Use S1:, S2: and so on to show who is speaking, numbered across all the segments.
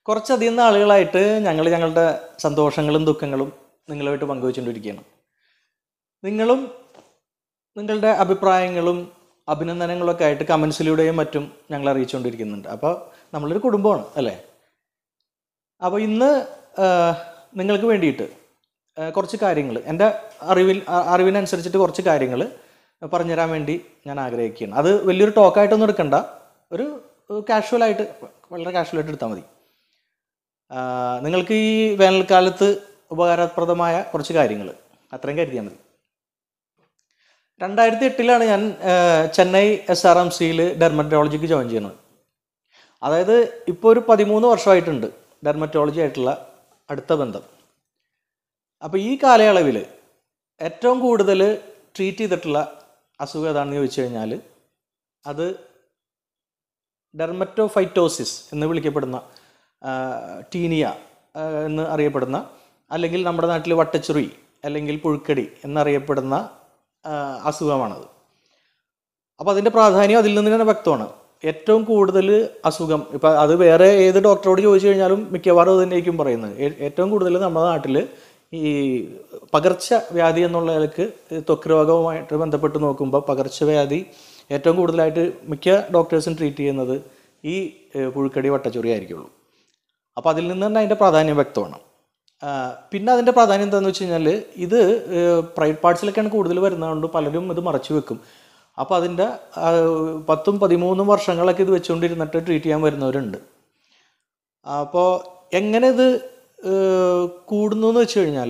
S1: കുറച്ചധികം നാളുകളായിട്ട് ഞങ്ങൾ ഞങ്ങളുടെ സന്തോഷങ്ങളും ദുഃഖങ്ങളും നിങ്ങളുമായിട്ട് പങ്കുവച്ചുകൊണ്ടിരിക്കുകയാണ് നിങ്ങളും നിങ്ങളുടെ അഭിപ്രായങ്ങളും അഭിനന്ദനങ്ങളൊക്കെ ആയിട്ട് കമൻസിലൂടെയും മറ്റും ഞങ്ങൾ അറിയിച്ചുകൊണ്ടിരിക്കുന്നുണ്ട് അപ്പോൾ നമ്മളൊരു കുടുംബമാണ് അല്ലേ അപ്പോൾ ഇന്ന് ആ, നിങ്ങൾക്ക് വേണ്ടിയിട്ട് ആ, കുറച്ച് കാര്യങ്ങൾ എൻ്റെ അറിവിൽ ആ, അറിവിനനുസരിച്ചിട്ട് കുറച്ച് കാര്യങ്ങൾ പറഞ്ഞുതരാൻ വേണ്ടി ഞാൻ ആഗ്രഹിക്കുകയാണ് അത് വലിയൊരു ടോക്കായിട്ടൊന്നും എടുക്കണ്ട ഒരു കാഷ്വലായിട്ട് വളരെ കാഷ്വലായിട്ട് എടുത്താൽ മതി ആ, നിങ്ങൾക്ക് ഈ വേനൽക്കാലത്ത് ഉപകാരപ്രദമായ കുറച്ച് കാര്യങ്ങൾ അത്രയും കരുതിയാൽ മതി രണ്ടായിരത്തി എട്ടിലാണ് ഞാൻ ആ, ചെന്നൈ എസ് ആർ എം സിയിൽ ഡെർമറ്റോളജിക്ക് ജോയിൻ ചെയ്യുന്നത് അതായത് ഇപ്പോൾ ഒരു പതിമൂന്ന് വർഷമായിട്ടുണ്ട് ഡെർമറ്റോളജി ആയിട്ടുള്ള അടുത്ത ബന്ധം അപ്പോൾ ഈ കാലയളവിൽ ഏറ്റവും കൂടുതൽ ട്രീറ്റ് ചെയ്തിട്ടുള്ള അസുഖം ഏതാണെന്ന് ചോദിച്ചു കഴിഞ്ഞാൽ അത് ഡെർമറ്റോഫൈറ്റോസിസ് എന്ന് വിളിക്കപ്പെടുന്ന ആ, ടീനിയ ആ, എന്ന് അറിയപ്പെടുന്ന അല്ലെങ്കിൽ നമ്മുടെ നാട്ടിൽ വട്ടച്ചുറി അല്ലെങ്കിൽ പുഴുക്കടി എന്നറിയപ്പെടുന്ന ആ, അസുഖമാണത് അപ്പോൾ അതിൻ്റെ പ്രാധാന്യം അതിൽ നിന്ന് തന്നെ വ്യക്തമാണ് ഏറ്റവും കൂടുതൽ അസുഖം ഇപ്പം അത് വേറെ ഏത് ഡോക്ടറോട് ചോദിച്ചു കഴിഞ്ഞാലും മിക്കവാറും അത് തന്നെയായിരിക്കും പറയുന്നത് ഏ- ഏറ്റവും കൂടുതൽ നമ്മുടെ നാട്ടിൽ ഈ പകർച്ച വ്യാധി എന്നുള്ള നിലക്ക് ത്വക്ക് രോഗവുമായിട്ട് ബന്ധപ്പെട്ട് നോക്കുമ്പോൾ പകർച്ചവ്യാധി ഏറ്റവും കൂടുതലായിട്ട് മിക്ക ഡോക്ടേഴ്സും ട്രീറ്റ് ചെയ്യുന്നത് ഈ ഏഹ്, പുഴുക്കടി വട്ടച്ചൊറി ആയിരിക്കുള്ളൂ അപ്പോൾ അതിൽ നിന്ന് തന്നെ അതിൻ്റെ പ്രാധാന്യം വ്യക്തമാണ് ആ, പിന്നെ അതിൻ്റെ പ്രാധാന്യം എന്താണെന്ന് വെച്ച് കഴിഞ്ഞാൽ ഇത് പ്രൈവറ്റ് പാർട്സിലൊക്കെയാണ് കൂടുതൽ വരുന്നതുകൊണ്ട് പലരും ഇത് മറച്ചു വെക്കും അപ്പോൾ അതിൻ്റെ ആ, പത്തും പതിമൂന്നും വർഷങ്ങളൊക്കെ ഇത് വെച്ചുകൊണ്ടിരുന്നിട്ട് ട്രീറ്റ് ചെയ്യാൻ വരുന്നവരുണ്ട് അപ്പോൾ എങ്ങനെ ഇത് ഏഹ്, കൂടുന്നു എന്ന് വെച്ച് കഴിഞ്ഞാൽ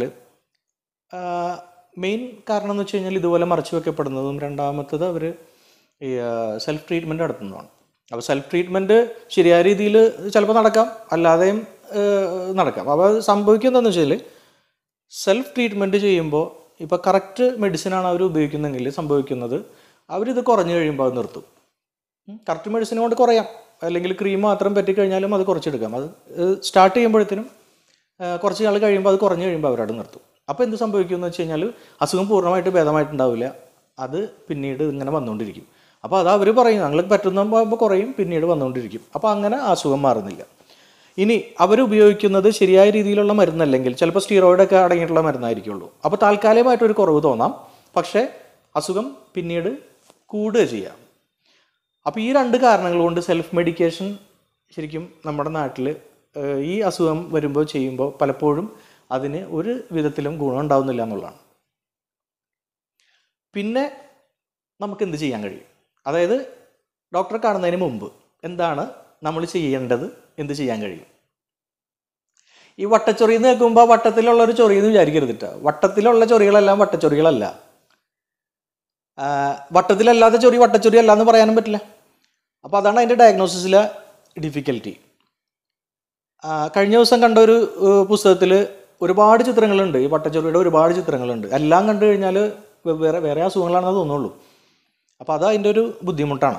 S1: മെയിൻ കാരണം എന്ന് വെച്ച് കഴിഞ്ഞാൽ ഇതുപോലെ മറച്ചു വെക്കപ്പെടുന്നതും രണ്ടാമത്തത് അവർ ഈ സെൽഫ് ട്രീറ്റ്മെൻറ്റ് നടത്തുന്നതാണ് അപ്പോൾ സെൽഫ് ട്രീറ്റ്മെൻറ്റ് ശരിയായ രീതിയിൽ ചിലപ്പോൾ നടക്കാം അല്ലാതെയും ഏഹ്, നടക്കാം അപ്പോൾ അത് സംഭവിക്കുക എന്താണെന്ന് വെച്ചാൽ സെൽഫ് ട്രീറ്റ്മെൻറ്റ് ചെയ്യുമ്പോൾ ഇപ്പോൾ കറക്റ്റ് മെഡിസിനാണ് അവർ ഉപയോഗിക്കുന്നെങ്കിൽ സംഭവിക്കുന്നത് അവരിത് കുറഞ്ഞു കഴിയുമ്പോൾ അത് നിർത്തും കറക്റ്റ് മെഡിസിൻ കൊണ്ട് കുറയാം അല്ലെങ്കിൽ ക്രീം മാത്രം പറ്റിക്കഴിഞ്ഞാലും അത് കുറച്ചെടുക്കാം അത് സ്റ്റാർട്ട് ചെയ്യുമ്പോഴത്തേനും ആ, കുറച്ച് നാൾ കഴിയുമ്പോൾ അത് കുറഞ്ഞു കഴിയുമ്പോൾ അവരവിടെ നിർത്തും അപ്പോൾ എന്ത് സംഭവിക്കും എന്ന് വെച്ച് കഴിഞ്ഞാൽ അസുഖം പൂർണ്ണമായിട്ട് ഭേദമായിട്ടുണ്ടാവില്ല അത് പിന്നീട് ഇങ്ങനെ വന്നുകൊണ്ടിരിക്കും അപ്പോൾ അത് അവർ പറയും ഞങ്ങൾ പറ്റുമ്പോൾ കുറയും പിന്നീട് വന്നുകൊണ്ടിരിക്കും അപ്പോൾ അങ്ങനെ അസുഖം മാറുന്നില്ല ഇനി അവർ ഉപയോഗിക്കുന്നത് ശരിയായ രീതിയിലുള്ള മരുന്നല്ലെങ്കിൽ ചിലപ്പോൾ സ്റ്റീറോയിഡൊക്കെ അടങ്ങിയിട്ടുള്ള മരുന്നായിരിക്കുള്ളൂ അപ്പോൾ താൽക്കാലികമായിട്ടൊരു കുറവ് തോന്നാം പക്ഷേ അസുഖം പിന്നീട് കൂടുക ചെയ്യാം അപ്പോൾ ഈ രണ്ട് കാരണങ്ങൾ കൊണ്ട് സെൽഫ് മെഡിക്കേഷൻ ശരിക്കും നമ്മുടെ നാട്ടിൽ ഈ അസുഖം വരുമ്പോൾ ചെയ്യുമ്പോൾ പലപ്പോഴും അതിന് ഒരു വിധത്തിലും ഗുണം ഉണ്ടാവുന്നില്ല എന്നുള്ളതാണ് പിന്നെ നമുക്ക് എന്ത് ചെയ്യാൻ കഴിയും അതായത് ഡോക്ടറെ കാണുന്നതിന് മുമ്പ് എന്താണ് നമ്മൾ ചെയ്യേണ്ടത് എന്ത് ചെയ്യാൻ കഴിയും ഈ വട്ടച്ചൊറി എന്ന് കേൾക്കുമ്പോൾ വട്ടത്തിലുള്ള ഒരു ചൊറി എന്ന് വിചാരിക്കരുത് കേട്ടോ വട്ടത്തിലുള്ള ചൊറികളെല്ലാം വട്ടച്ചൊറികളല്ല ആ, വട്ടത്തിലല്ലാത്ത ചൊറി വട്ടച്ചൊറി അല്ല എന്ന് പറയാനും പറ്റില്ല അപ്പോൾ അതാണ് അതിൻ്റെ ഡയഗ്നോസിസിലെ ഡിഫിക്കൽറ്റി കഴിഞ്ഞ ദിവസം കണ്ട ഒരു പുസ്തകത്തിൽ ഒരുപാട് ചിത്രങ്ങളുണ്ട് ഈ വട്ടച്ചൊറിയുടെ ഒരുപാട് ചിത്രങ്ങളുണ്ട് എല്ലാം കണ്ടു കഴിഞ്ഞാൽ വേറെ വേറെ അസുഖങ്ങളാണെന്ന് തോന്നുള്ളൂ അപ്പോൾ അത് അതിൻ്റെ ഒരു ബുദ്ധിമുട്ടാണ്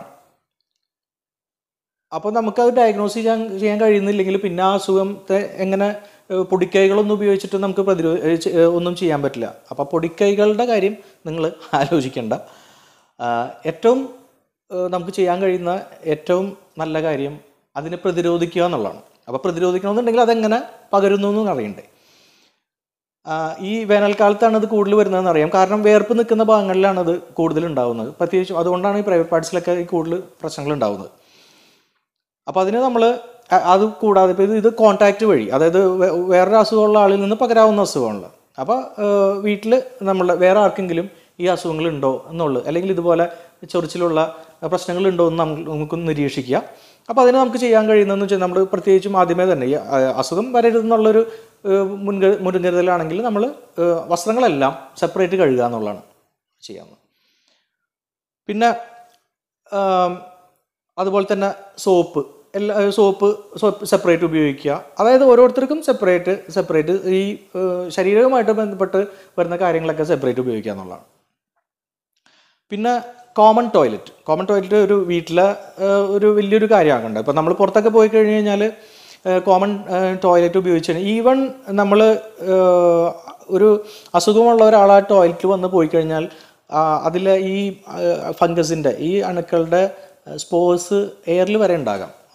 S1: അപ്പോൾ നമുക്കത് ഡയഗ്നോസ് ചെയ്യാൻ ചെയ്യാൻ കഴിയുന്നില്ലെങ്കിൽ പിന്നെ ആ അസുഖത്തെ എങ്ങനെ ഏഹ്, പൊടിക്കൈകളൊന്നും ഉപയോഗിച്ചിട്ട് നമുക്ക് പ്രതിരോ ഏഹ്, ചെ- ഏഹ്, ഒന്നും ചെയ്യാൻ പറ്റില്ല അപ്പോൾ പൊടിക്കൈകളുടെ കാര്യം നിങ്ങൾ ആലോചിക്കേണ്ട ആ, ഏറ്റവും ഏഹ്, നമുക്ക് ചെയ്യാൻ കഴിയുന്ന ഏറ്റവും നല്ല കാര്യം അതിനെ പ്രതിരോധിക്കുക എന്നുള്ളതാണ് അപ്പോൾ പ്രതിരോധിക്കണമെന്നുണ്ടെങ്കിൽ അതെങ്ങനെ പകരുന്നു എന്ന് അറിയണ്ടേ ആ, ഈ വേനൽക്കാലത്താണ് ഇത് കൂടുതൽ വരുന്നതെന്ന് അറിയാം കാരണം വേർപ്പ് നിൽക്കുന്ന ഭാഗങ്ങളിലാണ് അത് കൂടുതൽ ഉണ്ടാവുന്നത് പ്രത്യേകിച്ച് അതുകൊണ്ടാണ് ഈ പ്രൈവറ്റ് പാർട്സിലൊക്കെ ഈ കൂടുതൽ പ്രശ്നങ്ങൾ ഉണ്ടാവുന്നത് അപ്പോൾ അതിന് നമ്മൾ അത് കൂടാതെ ഇപ്പോൾ ഇത് ഇത് കോൺടാക്റ്റ് വഴി അതായത് വേ- വേറൊരു അസുഖമുള്ള ആളിൽ നിന്ന് പകരാവുന്ന അസുഖമുള്ള അപ്പോൾ വീട്ടിൽ നമ്മൾ വേറെ ആർക്കെങ്കിലും ഈ അസുഖങ്ങൾ ഉണ്ടോ എന്നുള്ളത് അല്ലെങ്കിൽ ഇതുപോലെ ചൊറിച്ചിലുള്ള പ്രശ്നങ്ങളുണ്ടോ എന്ന് നമുക്ക് നമുക്കൊന്ന് നിരീക്ഷിക്കുക അപ്പോൾ അതിന് നമുക്ക് ചെയ്യാൻ കഴിയുന്നതെന്ന് വെച്ചാൽ നമ്മൾ പ്രത്യേകിച്ചും ആദ്യമേ തന്നെ ഈ ആ, അസുഖം വരരുതെന്നുള്ളൊരു ഏഹ്, മുൻക മുൻകരുതലാണെങ്കിൽ നമ്മൾ വസ്ത്രങ്ങളെല്ലാം സെപ്പറേറ്റ് കഴുകുക എന്നുള്ളതാണ് ചെയ്യാവുന്നത് പിന്നെ ആം, അതുപോലെ തന്നെ സോപ്പ് എല്ലാ സോപ്പ് സോപ്പ് സെപ്പറേറ്റ് ഉപയോഗിക്കുക അതായത് ഓരോരുത്തർക്കും സെപ്പറേറ്റ് സെപ്പറേറ്റ് ഈ ഏഹ്, ശരീരവുമായിട്ട് ബന്ധപ്പെട്ട് വരുന്ന കാര്യങ്ങളൊക്കെ സെപ്പറേറ്റ് ഉപയോഗിക്കുക എന്നുള്ളതാണ് പിന്നെ കോമൺ ടോയ്ലറ്റ് കോമൺ ടോയ്ലറ്റ് ഒരു വീട്ടിലെ ഏഹ്, ഒരു വലിയൊരു കാര്യമാക്കണ്ട ഇപ്പം നമ്മൾ പുറത്തൊക്കെ പോയി കഴിഞ്ഞ് കഴിഞ്ഞാൽ കോമൺ ടോയ്ലറ്റ് ഉപയോഗിച്ച് കഴിഞ്ഞാൽ ഈവൺ നമ്മൾ ഒരു അസുഖമുള്ള ഒരാൾ ആ ടോയ്ലറ്റിൽ വന്ന് പോയി കഴിഞ്ഞാൽ അതിലെ ഈ ഫംഗസിൻ്റെ ഈ അണുക്കളുടെ സ്പോർസ് എയറിൽ വരെ ഉണ്ടാകാം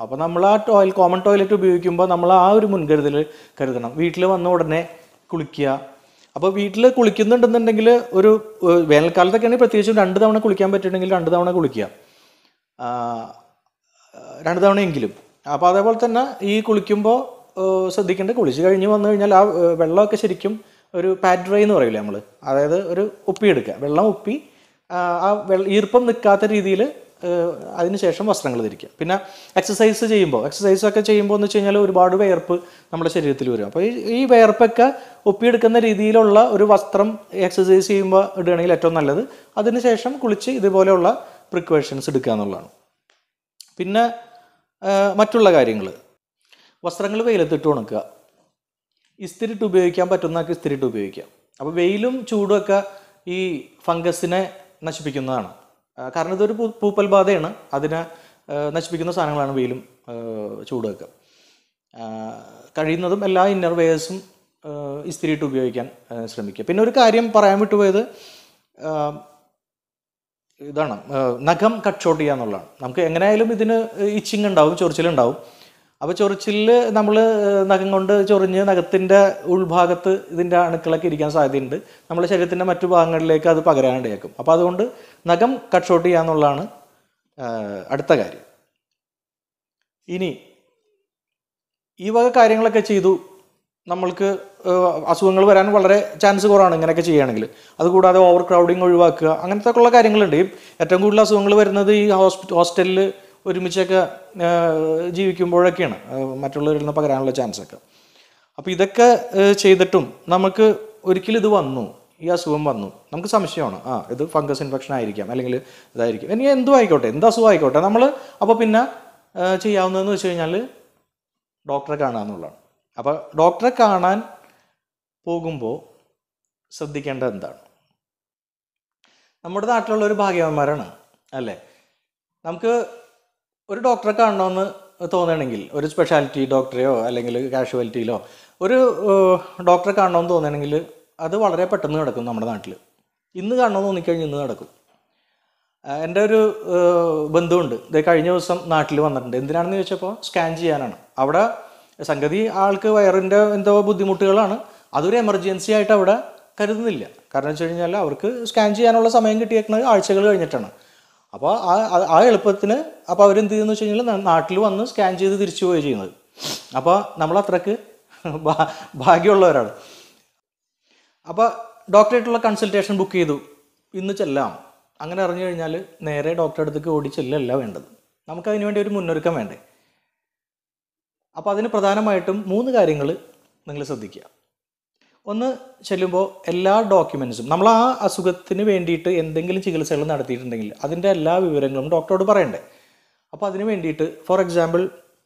S1: അപ്പോൾ നമ്മൾ ആ ടോയ്ലറ്റ് കോമൺ ടോയ്ലറ്റ് ഉപയോഗിക്കുമ്പോൾ നമ്മൾ ആ ഒരു മുൻകരുതൽ കരുതണം വീട്ടിൽ വന്ന ഉടനെ കുളിക്കുക അപ്പോൾ വീട്ടിൽ കുളിക്കുന്നുണ്ടെന്നുണ്ടെങ്കിൽ ഒരു ഏഹ്, വേനൽക്കാലത്തൊക്കെയാണെങ്കിൽ പ്രത്യേകിച്ചും രണ്ട് തവണ കുളിക്കാൻ പറ്റുന്നുണ്ടെങ്കിൽ രണ്ട് തവണ കുളിക്കുക ആ, രണ്ട് തവണയെങ്കിലും അപ്പോൾ അതേപോലെ തന്നെ ഈ കുളിക്കുമ്പോൾ ശ്രദ്ധിക്കേണ്ട കുളിച്ച് കഴിഞ്ഞ് വന്നു കഴിഞ്ഞാൽ ആ ഏഹ്, വെള്ളമൊക്കെ ശരിക്കും ഒരു പാറ്റ് ഡ്രൈ എന്ന് പറയില്ലേ നമ്മൾ അതായത് ഒരു ഉപ്പി എടുക്കുക വെള്ളം ഉപ്പി ആ, ആ വെള്ള ഈർപ്പം നിൽക്കാത്ത രീതിയിൽ അതിനുശേഷം വസ്ത്രങ്ങൾ ധരിക്കുക പിന്നെ എക്സസൈസ് ചെയ്യുമ്പോൾ എക്സസൈസ് ഒക്കെ ചെയ്യുമ്പോൾ എന്ന് വെച്ച് കഴിഞ്ഞാൽ ഒരുപാട് വിയർപ്പ് നമ്മുടെ ശരീരത്തിൽ വരും അപ്പോൾ ഈ ഈ വിയർപ്പൊക്കെ ഒപ്പിയെടുക്കുന്ന രീതിയിലുള്ള ഒരു വസ്ത്രം എക്സസൈസ് ചെയ്യുമ്പോൾ ഇടുകയാണെങ്കിൽ ഏറ്റവും നല്ലത് അതിനുശേഷം കുളിച്ച് ഇതുപോലെയുള്ള പ്രിക്കോഷൻസ് എടുക്കുക എന്നുള്ളതാണ് പിന്നെ ആ, മറ്റുള്ള കാര്യങ്ങൾ വസ്ത്രങ്ങൾ വെയിലത്തിട്ട് ഉണക്കുക ഇസ്തിരിട്ട് ഉപയോഗിക്കാൻ പറ്റുന്നതൊക്കെ ഇസ്തിരിട്ട് ഉപയോഗിക്കാം അപ്പോൾ വെയിലും ചൂടും ഒക്കെ ഈ ഫംഗസിനെ നശിപ്പിക്കുന്നതാണ് ആ, കാരണം ഇതൊരു പൂ- പൂപ്പൽ ബാധയാണ് അതിനെ ആ, നശിപ്പിക്കുന്ന സാധനങ്ങളാണ് വെയിലും ആ, ചൂടും ഒക്കെ ആ, കഴിയുന്നതും എല്ലാ ഇന്നർ വെയേഴ്സും ഇസ്തിരിയിട്ട് ഉപയോഗിക്കാൻ ആ, ശ്രമിക്കുക പിന്നെ ഒരു കാര്യം പറയാൻ വിട്ടുപോയത് ആ, ഇതാണ് ആ, നഖം കട്ട് ഷോട്ട് ചെയ്യുക എന്നുള്ളതാണ് നമുക്ക് എങ്ങനെയായാലും ഇതിന് ഇച്ചിങ് ഉണ്ടാവും ചൊറിച്ചിലുണ്ടാവും അപ്പോൾ ചൊറിച്ചിലിൽ നമ്മൾ നഖം കൊണ്ട് ചൊറിഞ്ഞ് നഖത്തിൻ്റെ ഉൾഭാഗത്ത് ഇതിൻ്റെ അണുക്കളൊക്കെ ഇരിക്കാൻ സാധ്യതയുണ്ട് നമ്മുടെ ശരീരത്തിൻ്റെ മറ്റു ഭാഗങ്ങളിലേക്ക് അത് പകരാനിടയാക്കും അപ്പോൾ അതുകൊണ്ട് നഖം കട്ട് ഷോട്ട് ചെയ്യുക എന്നുള്ളതാണ് ആ, അടുത്ത കാര്യം ഇനി ഈ വക കാര്യങ്ങളൊക്കെ ചെയ്തു നമ്മൾക്ക് അസുഖങ്ങൾ വരാൻ വളരെ ചാൻസ് കുറവാണ് ഇങ്ങനെയൊക്കെ ചെയ്യുകയാണെങ്കിൽ അതുകൂടാതെ ഓവർ ക്രൗഡിങ് ഒഴിവാക്കുക അങ്ങനത്തെ ഒക്കെ ഉള്ള കാര്യങ്ങളുണ്ട് ഈ ഏറ്റവും കൂടുതൽ അസുഖങ്ങൾ വരുന്നത് ഈ ഹോസ്പിറ്റൽ ഹോസ്റ്റലിൽ ഒരുമിച്ചൊക്കെ ആ, ജീവിക്കുമ്പോഴൊക്കെയാണ് ആ, മറ്റുള്ളവരിൽ നിന്ന് പകരാനുള്ള ചാൻസ് ഒക്കെ അപ്പോൾ ഇതൊക്കെ ആ, ചെയ്തിട്ടും നമുക്ക് ഒരിക്കലും ഇത് വന്നു ഈ അസുഖം വന്നു നമുക്ക് സംശയമാണ് ആ ഇത് ഫംഗസ് ഇൻഫെക്ഷൻ ആയിരിക്കാം അല്ലെങ്കിൽ ഇതായിരിക്കും ഇനി എന്തും ആയിക്കോട്ടെ എന്ത് അസുഖം ആയിക്കോട്ടെ നമ്മൾ അപ്പോൾ പിന്നെ ആ, ചെയ്യാവുന്നതെന്ന് വെച്ച് കഴിഞ്ഞാൽ ഡോക്ടറെ കാണുക എന്നുള്ളതാണ് അപ്പോൾ ഡോക്ടറെ കാണാൻ പോകുമ്പോൾ ശ്രദ്ധിക്കേണ്ടത് എന്താണ് നമ്മുടെ നാട്ടിലുള്ള ഒരു ഭാഗ്യവന്മാരാണ് അല്ലേ നമുക്ക് ഒരു ഡോക്ടറെ കാണണമെന്ന് തോന്നണമെങ്കിൽ ഒരു സ്പെഷ്യാലിറ്റി ഡോക്ടറെയോ അല്ലെങ്കിൽ കാഷ്വാലിറ്റിയിലോ ഒരു ഏഹ്, ഡോക്ടറെ കാണണമെന്ന് തോന്നണമെങ്കിൽ അത് വളരെ പെട്ടെന്ന് നടക്കും നമ്മുടെ നാട്ടിൽ ഇന്ന് കാണണമെന്ന് തോന്നിക്കഴിഞ്ഞാൽ ഇന്ന് നടക്കും ആ, എൻ്റെ ഒരു ഏഹ്, ബന്ധുവുണ്ട് ഇത് കഴിഞ്ഞ ദിവസം നാട്ടിൽ വന്നിട്ടുണ്ട് എന്തിനാണെന്ന് ചോദിച്ചപ്പോൾ സ്കാൻ ചെയ്യാനാണ് അവിടെ സംഗതി ആൾക്ക് വയറിൻ്റെ എന്തോ ബുദ്ധിമുട്ടുകളാണ് അതൊരു എമർജൻസി ആയിട്ട് അവിടെ കരുതുന്നില്ല കാരണം വെച്ച് കഴിഞ്ഞാൽ അവർക്ക് സ്കാൻ ചെയ്യാനുള്ള സമയം കിട്ടിയേക്കുന്നത് ആഴ്ചകൾ കഴിഞ്ഞിട്ടാണ് അപ്പോൾ ആ ആ- ആ എളുപ്പത്തിന് അപ്പോൾ അവരെന്ത് ചെയ്യുന്നു വെച്ച് കഴിഞ്ഞാൽ നാ- നാട്ടിൽ വന്ന് സ്കാൻ ചെയ്ത് തിരിച്ചു പോവുകയാണ് ചെയ്യുന്നത് അപ്പോൾ നമ്മൾ അത്രക്ക് ഭാ- ഭാഗ്യമുള്ളവരാണ് അപ്പോൾ ഡോക്ടറായിട്ടുള്ള കൺസൾട്ടേഷൻ ബുക്ക് ചെയ്തു ഇന്ന് ചെല്ലാം അങ്ങനെ അറിഞ്ഞു കഴിഞ്ഞാൽ നേരെ ഡോക്ടറെ അടുത്തേക്ക് ഓടി ചെല്ലല്ല വേണ്ടത് നമുക്കതിന് വേണ്ടി ഒരു മുന്നൊരുക്കം വേണ്ടേ അപ്പോൾ അതിന് പ്രധാനമായിട്ടും മൂന്ന് കാര്യങ്ങൾ നിങ്ങൾ ശ്രദ്ധിക്കുക ഒന്ന് ചെല്ലുമ്പോൾ എല്ലാ ഡോക്യുമെൻസും നമ്മൾ ആ അസുഖത്തിന് വേണ്ടിയിട്ട് എന്തെങ്കിലും ചികിത്സകൾ നടത്തിയിട്ടുണ്ടെങ്കിൽ അതിൻ്റെ എല്ലാ വിവരങ്ങളും ഡോക്ടറോട് പറയണ്ടേ അപ്പോൾ അതിന് വേണ്ടിയിട്ട് ഫോർ എക്സാമ്പിൾ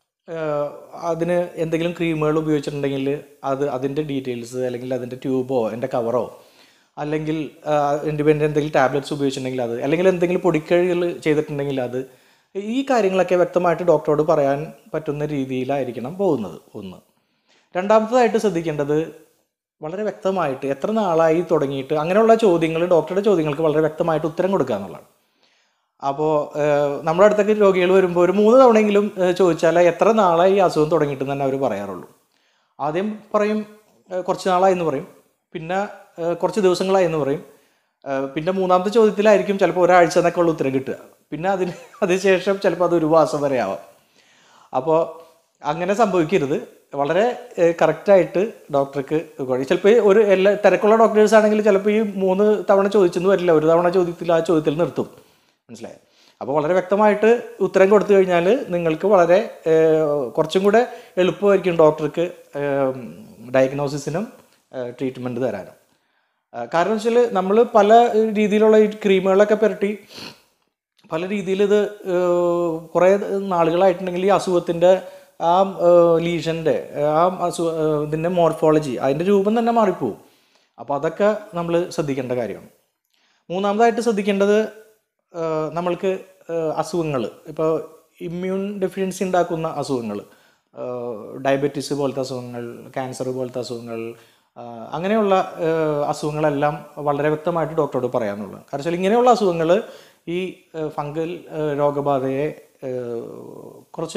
S1: അതിന് എന്തെങ്കിലും ക്രീമുകൾ ഉപയോഗിച്ചിട്ടുണ്ടെങ്കിൽ അത് അതിൻ്റെ ഡീറ്റെയിൽസ് അല്ലെങ്കിൽ അതിൻ്റെ ട്യൂബോ എൻ്റെ കവറോ അല്ലെങ്കിൽ ഇൻഡിപെൻഡൻ്റ് എന്തെങ്കിലും ടാബ്ലറ്റ്സ് ഉപയോഗിച്ചിട്ടുണ്ടെങ്കിൽ അത് അല്ലെങ്കിൽ എന്തെങ്കിലും പൊടിക്കഴികൾ ചെയ്തിട്ടുണ്ടെങ്കിൽ അത് ഈ കാര്യങ്ങളൊക്കെ വ്യക്തമായിട്ട് ഡോക്ടറോട് പറയാൻ പറ്റുന്ന രീതിയിലായിരിക്കണം പോകുന്നത് ഒന്ന് രണ്ടാമത്തതായിട്ട് ശ്രദ്ധിക്കേണ്ടത് വളരെ വ്യക്തമായിട്ട് എത്ര നാളായി തുടങ്ങിയിട്ട് അങ്ങനെയുള്ള ചോദ്യങ്ങൾ ഡോക്ടറുടെ ചോദ്യങ്ങൾക്ക് വളരെ വ്യക്തമായിട്ട് ഉത്തരം കൊടുക്കുക എന്നുള്ളതാണ് അപ്പോൾ നമ്മുടെ അടുത്തൊക്കെ രോഗികൾ വരുമ്പോൾ ഒരു മൂന്ന് തവണയെങ്കിലും ഏഹ്, ചോദിച്ചാൽ എത്ര നാളായി ഈ അസുഖം തുടങ്ങിയിട്ട് തന്നെ അവർ പറയാറുള്ളൂ ആദ്യം പറയും ഏഹ്, കുറച്ച് നാളായി എന്ന് പറയും പിന്നെ ഏഹ്, കുറച്ച് ദിവസങ്ങളായി എന്ന് പറയും ഏഹ്, പിന്നെ മൂന്നാമത്തെ ചോദ്യത്തിലായിരിക്കും ചിലപ്പോൾ ഒരാഴ്ച എന്നൊക്കെ ഉള്ള ഉത്തരം കിട്ടുക പിന്നെ അതിന് അതിനുശേഷം ചിലപ്പോൾ അത് ഒരു മാസം വരെ ആവാം അപ്പോൾ അങ്ങനെ സംഭവിക്കരുത് വളരെ കറക്റ്റായിട്ട് ഡോക്ടർക്ക് ചിലപ്പോൾ ഒരു എല്ലാ തിരക്കുള്ള ഡോക്ടേഴ്സ് ആണെങ്കിൽ ചിലപ്പോൾ ഈ മൂന്ന് തവണ ചോദിച്ചെന്ന് വരില്ല ഒരു തവണ ചോദ്യത്തിൽ ആ ചോദ്യത്തിൽ നിർത്തും മനസ്സിലായോ അപ്പോൾ വളരെ വ്യക്തമായിട്ട് ഉത്തരം കൊടുത്തു കഴിഞ്ഞാൽ നിങ്ങൾക്ക് വളരെ ഏഹ്, കുറച്ചും കൂടെ എളുപ്പമായിരിക്കും ഡോക്ടർക്ക് ഡയഗ്നോസിസിനും ട്രീറ്റ്മെൻറ്റ് തരാനും ആ, കാരണം വെച്ചാൽ നമ്മൾ പല രീതിയിലുള്ള ഈ ക്രീമുകളൊക്കെ പുരട്ടി പല രീതിയിൽ ഇത് ഏഹ്, കുറേ നാളുകളായിട്ടുണ്ടെങ്കിൽ ഈ അസുഖത്തിൻ്റെ ആ ലീഷൻ്റെ ആ അസു ഏഹ്, ഇതിൻ്റെ മോർഫോളജി അതിൻ്റെ രൂപം തന്നെ മാറിപ്പോവും അപ്പോൾ അതൊക്കെ നമ്മൾ ശ്രദ്ധിക്കേണ്ട കാര്യമാണ് മൂന്നാമതായിട്ട് ശ്രദ്ധിക്കേണ്ടത് ഏഹ്, നമ്മൾക്ക് അസുഖങ്ങൾ ഇപ്പോൾ ഇമ്മ്യൂൺ ഡെഫിഷ്യൻസി ഉണ്ടാക്കുന്ന അസുഖങ്ങൾ ഡയബറ്റീസ് പോലത്തെ അസുഖങ്ങൾ ക്യാൻസർ പോലത്തെ അസുഖങ്ങൾ ആ, അങ്ങനെയുള്ള ഏഹ്, അസുഖങ്ങളെല്ലാം വളരെ വ്യക്തമായിട്ട് ഡോക്ടറോട് പറയാമെന്നുള്ളത് കാരണം വെച്ചാൽ ഇങ്ങനെയുള്ള അസുഖങ്ങൾ ഈ ഏഹ്, ഫംഗൽ ഏഹ്, രോഗബാധയെ ഏഹ്, കുറച്ച്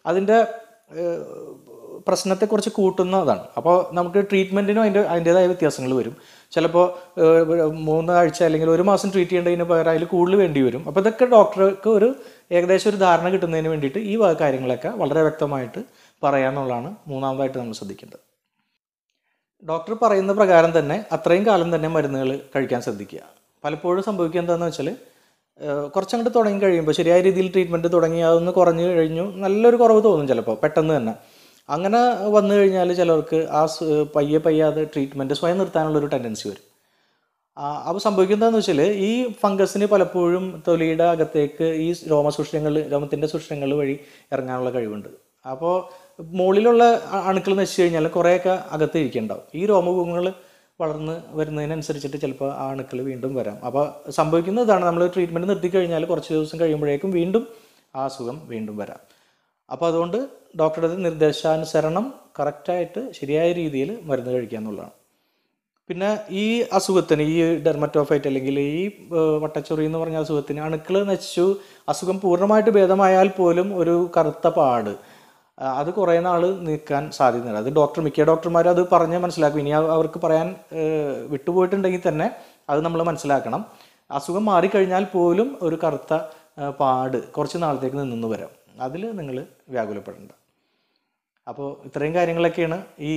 S1: അതിൻ്റെ ഏഹ്, പ്രശ്നത്തെ കുറച്ച് കൂട്ടുന്നതാണ് അപ്പോൾ നമുക്ക് ട്രീറ്റ്മെൻറ്റിനും അതിൻ്റെ അതിൻ്റേതായ വ്യത്യാസങ്ങൾ വരും ചിലപ്പോൾ മൂന്നാഴ്ച അല്ലെങ്കിൽ ഒരു മാസം ട്രീറ്റ് ചെയ്യേണ്ടതിന് പകരം അതിൽ കൂടുതൽ വേണ്ടി വരും അപ്പോൾ ഇതൊക്കെ ഡോക്ടർക്ക് ഒരു ഏകദേശം ഒരു ധാരണ കിട്ടുന്നതിന് വേണ്ടിയിട്ട് ഈ വക കാര്യങ്ങളൊക്കെ വളരെ വ്യക്തമായിട്ട് പറയാമെന്നുള്ളതാണ് മൂന്നാമതായിട്ട് നമ്മൾ ശ്രദ്ധിക്കേണ്ടത് ഡോക്ടർ പറയുന്ന പ്രകാരം തന്നെ അത്രയും കാലം തന്നെ മരുന്നുകൾ കഴിക്കാൻ ശ്രദ്ധിക്കുക പലപ്പോഴും സംഭവിക്കുക എന്താണെന്ന് വെച്ചാൽ കുറച്ചങ്ങോട്ട് തുടങ്ങി കഴിയുമ്പോൾ ശരിയായ രീതിയിൽ ട്രീറ്റ്മെൻറ്റ് തുടങ്ങി അതൊന്ന് കുറഞ്ഞു കഴിഞ്ഞു നല്ലൊരു കുറവ് തോന്നും ചിലപ്പോൾ പെട്ടെന്ന് തന്നെ അങ്ങനെ വന്നു കഴിഞ്ഞാൽ ചിലർക്ക് ആ സ് പയ്യെ പയ്യെ അത് ട്രീറ്റ്മെൻറ്റ് സ്വയം നിർത്താനുള്ളൊരു ടെൻഡൻസി വരും അപ്പോൾ സംഭവിക്കുന്നതെന്ന് വെച്ചാൽ ഈ ഫംഗസിന് പലപ്പോഴും തൊലിയുടെ അകത്തേക്ക് ഈ രോമസൂക്ഷ്മങ്ങൾ രോമത്തിൻ്റെ സൂക്ഷ്മങ്ങൾ വഴി ഇറങ്ങാനുള്ള കഴിവുണ്ട് അപ്പോൾ മുകളിലുള്ള അ- അണുക്കൾ നശിച്ചു കഴിഞ്ഞാൽ കുറേയൊക്കെ അകത്ത് ഇരിക്കുന്നുണ്ടാവും ഈ രോമകൂങ്ങൾ വളർന്ന് വരുന്നതിനനുസരിച്ചിട്ട് ചിലപ്പോൾ ആ അണുക്കൾ വീണ്ടും വരാം അപ്പോൾ സംഭവിക്കുന്നത് ഇതാണ് നമ്മൾ ട്രീറ്റ്മെൻറ്റ് നിർത്തി കഴിഞ്ഞാൽ കുറച്ച് ദിവസം കഴിയുമ്പോഴേക്കും വീണ്ടും ആ അസുഖം വീണ്ടും വരാം അപ്പോൾ അതുകൊണ്ട് ഡോക്ടറുടെ നിർദ്ദേശാനുസരണം കറക്റ്റായിട്ട് ശരിയായ രീതിയിൽ മരുന്ന് കഴിക്കുക എന്നുള്ളതാണ് പിന്നെ ഈ അസുഖത്തിന് ഈ ഡെർമറ്റോഫൈറ്റ് അല്ലെങ്കിൽ ഈ ഏഹ്, വട്ടച്ചൊറി എന്ന് പറഞ്ഞ അസുഖത്തിന് അണുക്കൾ നശിച്ചു അസുഖം പൂർണ്ണമായിട്ട് ഭേദമായാൽ പോലും ഒരു കറുത്ത പാട് ആ, അത് കുറേ നാൾ നിൽക്കാൻ സാധ്യതയുണ്ട് അത് ഡോക്ടർ മിക്ക ഡോക്ടർമാരും അത് പറഞ്ഞ് മനസ്സിലാക്കും ഇനി അവ- അവർക്ക് പറയാൻ ഏഹ്, വിട്ടുപോയിട്ടുണ്ടെങ്കിൽ തന്നെ അത് നമ്മൾ മനസ്സിലാക്കണം അസുഖം മാറിക്കഴിഞ്ഞാൽ പോലും ഒരു കറുത്ത ഏഹ്, പാട് കുറച്ച് നാളത്തേക്ക് നിന്നു വരാം അതിൽ നിങ്ങൾ വ്യാകുലപ്പെടേണ്ട അപ്പോൾ ഇത്രയും കാര്യങ്ങളൊക്കെയാണ് ഈ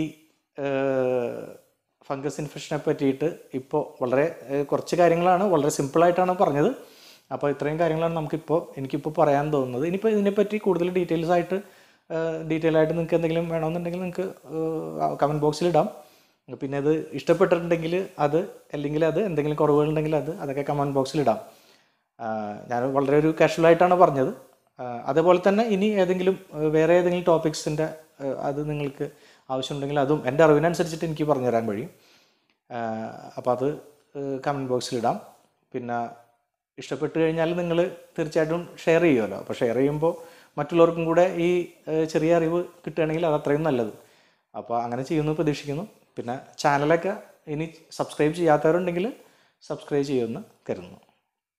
S1: ഫംഗസ് ഇൻഫെക്ഷനെ പറ്റിയിട്ട് ഇപ്പോൾ വളരെ ഏഹ്, കുറച്ച് കാര്യങ്ങളാണ് വളരെ സിമ്പിളായിട്ടാണ് പറഞ്ഞത് അപ്പോൾ ഇത്രയും കാര്യങ്ങളാണ് നമുക്കിപ്പോൾ എനിക്കിപ്പോൾ പറയാൻ തോന്നുന്നത് ഇനിയിപ്പോൾ ഇതിനെപ്പറ്റി കൂടുതൽ ഡീറ്റെയിൽസ് ആയിട്ട് ഡീറ്റെയിൽ ആയിട്ട് നിങ്ങൾക്ക് എന്തെങ്കിലും വേണമെന്നുണ്ടെങ്കിൽ നിങ്ങൾക്ക് കമൻറ്റ് ബോക്സിൽ ഇടാം പിന്നെ അത് ഇഷ്ടപ്പെട്ടിട്ടുണ്ടെങ്കിൽ അത് അല്ലെങ്കിൽ അത് എന്തെങ്കിലും കുറവുകളുണ്ടെങ്കിൽ അത് അതൊക്കെ കമൻറ്റ് ബോക്സിൽ ഇടാം ആഹ് ഞാൻ വളരെ ഒരു casual ആയിട്ടാണ് പറഞ്ഞത് ആഹ് അതേപോലെ തന്നെ ഇനി ഏതെങ്കിലും ആഹ് വേറെ ഏതെങ്കിലും ടോപ്പിക്സിൻ്റെ അത് നിങ്ങൾക്ക് ആവശ്യമുണ്ടെങ്കിൽ അതും എൻ്റെ അറിവിനനുസരിച്ചിട്ട് എനിക്ക് പറഞ്ഞുതരാൻ കഴിയും അപ്പോൾ അത് കമൻറ്റ് ബോക്സിൽ ഇടാം പിന്നെ ഇഷ്ടപ്പെട്ട് കഴിഞ്ഞാൽ നിങ്ങൾ തീർച്ചയായിട്ടും ഷെയർ ചെയ്യുമല്ലോ അപ്പോൾ ഷെയർ ചെയ്യുമ്പോൾ മറ്റുള്ളവർക്കും കൂടെ ഈ ആഹ് ചെറിയ അറിവ് കിട്ടുകയാണെങ്കിൽ അത് അത്രയും നല്ലത് അപ്പോൾ അങ്ങനെ ചെയ്യുമെന്ന് പ്രതീക്ഷിക്കുന്നു പിന്നെ ചാനലൊക്കെ ഇനി സബ്സ്ക്രൈബ് ചെയ്യാത്തവരുണ്ടെങ്കിൽ സബ്സ്ക്രൈബ് ചെയ്യുമെന്ന് കരുതുന്നു